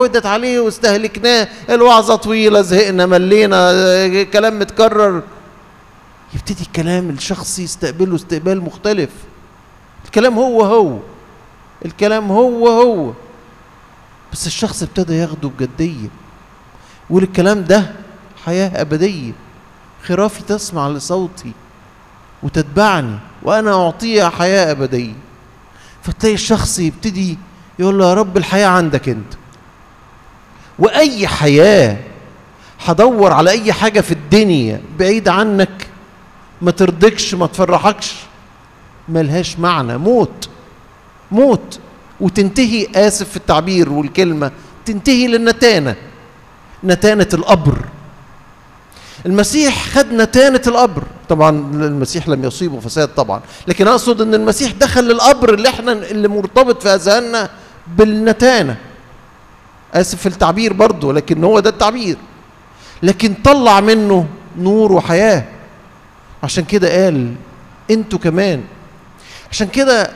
ودت عليه واستهلكناه الوعظة طويلة زهقنا ملينا آه، كلام متكرر يبتدي الكلام الشخصي يستقبله استقبال مختلف الكلام هو هو الكلام هو هو بس الشخص ابتدى ياخده بجدية يقول الكلام ده حياة أبدية خرافي تسمع لصوتي وتتبعني وأنا أعطيها حياة أبدية فتلاقي الشخص يبتدي يقول له يا رب الحياة عندك أنت وأي حياة هدور على أي حاجة في الدنيا بعيد عنك ما ترضكش ما تفرحكش ملهاش معنى موت موت وتنتهي آسف في التعبير والكلمة تنتهي للنتانة نتانة القبر المسيح خد نتانة القبر طبعا المسيح لم يصيبه فساد طبعا لكن اقصد ان المسيح دخل القبر اللي احنا اللي مرتبط في اذهاننا بالنتانة اسف في التعبير برضه لكن هو ده التعبير لكن طلع منه نور وحياة عشان كده قال انتوا كمان عشان كده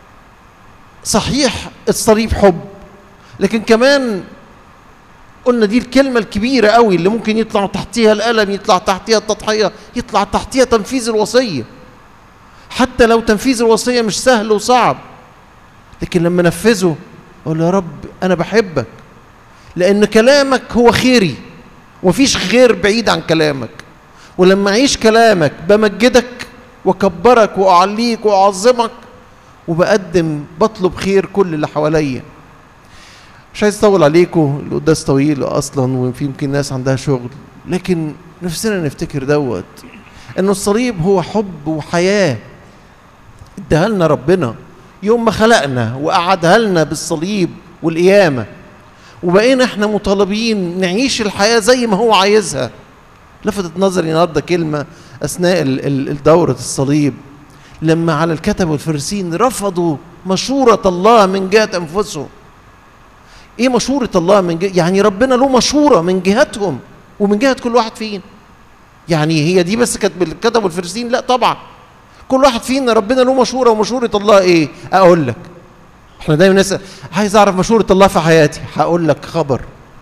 صحيح الصليب حب لكن كمان قلنا دي الكلمة الكبيرة قوي اللي ممكن يطلع تحتيها الألم يطلع تحتيها التضحية يطلع تحتيها تنفيذ الوصية حتى لو تنفيذ الوصية مش سهل وصعب لكن لما نفذه أقول يا رب أنا بحبك لأن كلامك هو خيري ومفيش خير بعيد عن كلامك ولما أعيش كلامك بمجدك وأكبرك وأعليك وأعظمك وبقدم بطلب خير كل اللي حواليا مش عايز اطول عليكم القداس طويل اصلا وفي يمكن ناس عندها شغل لكن نفسنا نفتكر دوت انه الصليب هو حب وحياه اداها لنا ربنا يوم ما خلقنا وقعدها لنا بالصليب والقيامه وبقينا احنا مطالبين نعيش الحياه زي ما هو عايزها لفتت نظري النهارده كلمه اثناء ال- ال- الدوره الصليب لما على الكتب والفرسين رفضوا مشوره الله من جهه انفسهم ايه مشورة الله من جهة يعني ربنا له مشورة من جهتهم ومن جهة كل واحد فينا يعني هي دي بس كانت بالكتب والفرسين لا طبعا كل واحد فينا ربنا له مشورة ومشورة الله ايه اقول لك احنا دايما نسأل عايز اعرف مشورة الله في حياتي هقول لك خبر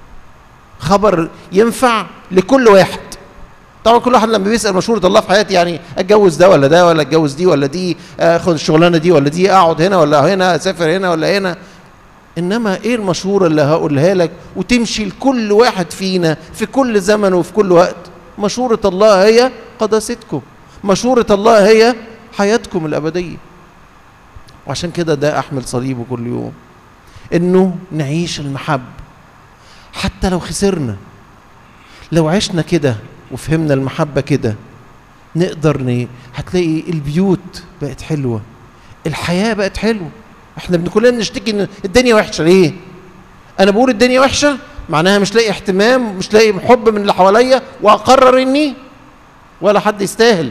خبر ينفع لكل واحد طبعا كل واحد لما بيسال مشوره الله في حياتي يعني اتجوز ده ولا ده ولا اتجوز دي ولا دي اخد الشغلانه دي ولا دي اقعد هنا ولا هنا اسافر هنا ولا هنا انما ايه المشوره اللي هقولها لك وتمشي لكل واحد فينا في كل زمن وفي كل وقت مشوره الله هي قداستكم مشوره الله هي حياتكم الابديه وعشان كده ده احمل صليبه كل يوم انه نعيش المحب حتى لو خسرنا لو عشنا كده وفهمنا المحبه كده نقدر ن... هتلاقي البيوت بقت حلوه الحياه بقت حلوه احنا بن- كلنا بنشتكي ان الدنيا وحشه ليه انا بقول الدنيا وحشه معناها مش لاقي اهتمام مش لاقي حب من اللي حواليا واقرر اني ولا حد يستاهل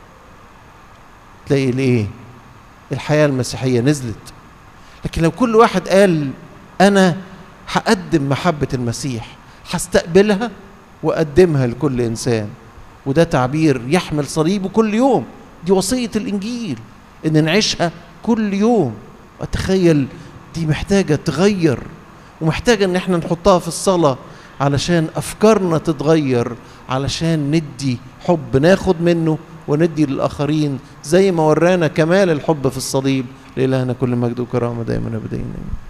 تلاقي الايه الحياه المسيحيه نزلت لكن لو كل واحد قال انا هقدم محبه المسيح هستقبلها واقدمها لكل انسان وده تعبير يحمل صليبه كل يوم دي وصيه الانجيل ان نعيشها كل يوم اتخيل دي محتاجه تغير ومحتاجه ان احنا نحطها في الصلاه علشان افكارنا تتغير علشان ندي حب ناخد منه وندي للاخرين زي ما ورانا كمال الحب في الصليب لإلهنا كل مجد وكرامه دائما ابدين آمين.